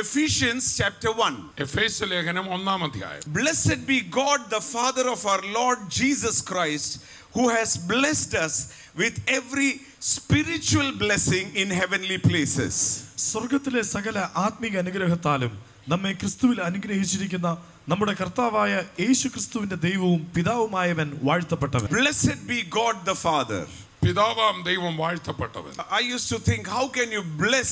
Ephesians chapter 1. എഫേസ് ലേഖനം ഒന്നാം അധ്യായം Blessed be God, the Father of our Lord Jesus Christ, who has blessed us with every spiritual blessing in heavenly places. സ്വർഗത്തിലെ സകല ആത്മീക അനുഗ്രഹത്താലും നമ്മെ ക്രിസ്തുവിൽ അനുഗ്രഹിച്ചിരിക്കുന്ന നമ്മുടെ കർത്താവായ യേശു ക്രിസ്തുവിന്റെ ദൈവവും പിതാവുമായവൻ വാഴ്ത്തപ്പെട്ടവൻ Blessed be God the Father. പിതാവാം ദൈവം വാഴ്ത്തപ്പെട്ടവൻ I used to think, how can you bless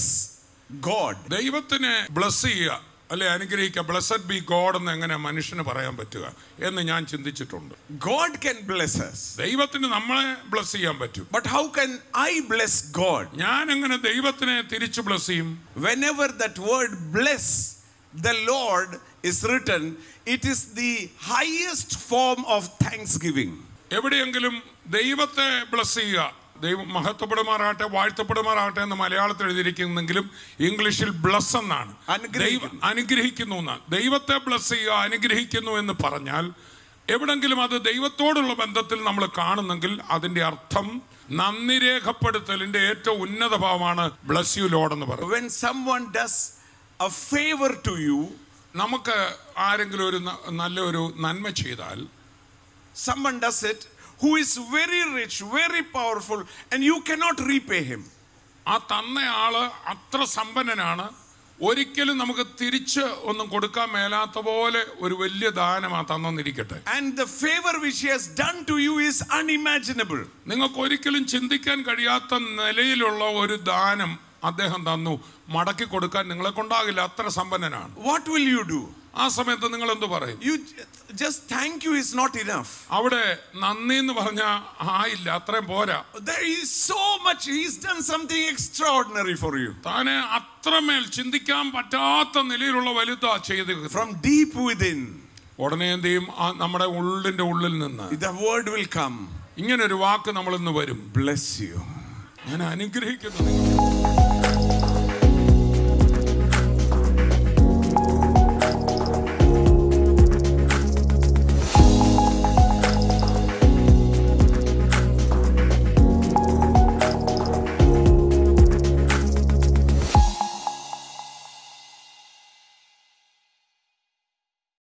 God? ദൈവത്തിനെ ബ്ലസ് ചെയ്യുക അല്ലെ അനുഗ്രഹിക്കുക ബ്ലസ്ഡ് ബി ഗോഡ് എന്ന് എങ്ങനെ മനുഷ്യന് പറയാൻ പറ്റുക എന്ന് ഞാൻ ചിന്തിച്ചിട്ടുണ്ട് God can bless us. ദൈവത്തിന് നമ്മളെ ബ്ലസ് ചെയ്യാൻ പറ്റും But how can I bless God? ഞാൻ എങ്ങനെ ദൈവത്തിനെ തിരിച്ചു ബ്ലസ് ചെയ്യും Whenever that word bless the Lord is written, it is the highest form of thanksgiving. എവിടെയെങ്കിലും ദൈവത്തെ ബ്ലസ് ചെയ്യുക ദൈവം മഹത്വപ്പെടുമാറാകട്ടെ വാഴ്ത്തപ്പെടുമാറാകട്ടെ എന്ന് മലയാളത്തിൽ എഴുതിയിരിക്കുന്നെങ്കിലും ഇംഗ്ലീഷിൽ ബ്ലസ് എന്നാണ് അനുഗ്രഹിക്കുന്നു. ദൈവം അനുഗ്രഹിക്കുന്നു എന്നാണ് ദൈവത്തെ ബ്ലസ് ചെയ്യുക അനുഗ്രഹിക്കുന്നു എന്ന് പറഞ്ഞാൽ എവിടെങ്കിലും അത് ദൈവത്തോടുള്ള ബന്ധത്തിൽ നമ്മൾ കാണുന്നെങ്കിൽ അതിന്റെ അർത്ഥം നന്ദി രേഖപ്പെടുത്തലിന്റെ ഏറ്റവും ഉന്നത ഭാവമാണ് ബ്ലസ് യു ലോഡ് എന്ന് പറയുന്നത് When someone does a favor to you, നമുക്ക് ആരെങ്കിലും ഒരു ന- നല്ലൊരു നന്മ ചെയ്താൽ someone does it who is very rich, very powerful, and you cannot repay him. ആ തന്നയാള് അത്ര സമ്പന്നനാണ് ഒരിക്കലും നമുക്ക് തിരിച്ച് ഒന്നും കൊടുക്കാൻ മേലാത്ത പോലെ ഒരു വലിയ ദാനം ആ തന്നിരിക്കട്ടെ And the favor which he has done to you is unimaginable. നിങ്ങൾക്ക് ഒരിക്കലും ചിന്തിക്കാൻ കഴിയാത്ത നിലയിലുള്ള ഒരു ദാനം അദ്ദേഹം തന്നു മടക്കി കൊടുക്കാൻ നിങ്ങളെ കൊണ്ടാകില്ല അത്ര സമ്പന്നനാണ് What will you do? ആ സമയത്ത് നിങ്ങൾ എന്ത് പറയും You j- just thank you is not enough. അവിടെ നന്ദി എന്ന് പറഞ്ഞ ആയില്ല അത്രയും പോരാ There is so much, he's done something extraordinary for you. താനെ അത്രമേൽ ചിന്തിക്കാൻ പറ്റാത്ത നിലയിലുള്ള വലുതാ ചെയ്ത് From deep within, ഉടനെ എന്ത് ചെയ്യും ആ നമ്മുടെ ഉള്ളിന്റെ ഉള്ളിൽ നിന്ന് the word will come. ഇങ്ങനെ ഒരു വാക്ക് നമ്മൾ ഇന്ന് വരും Bless you. ഞാൻ അനുഗ്രഹിക്കുന്നു നിങ്ങളെ.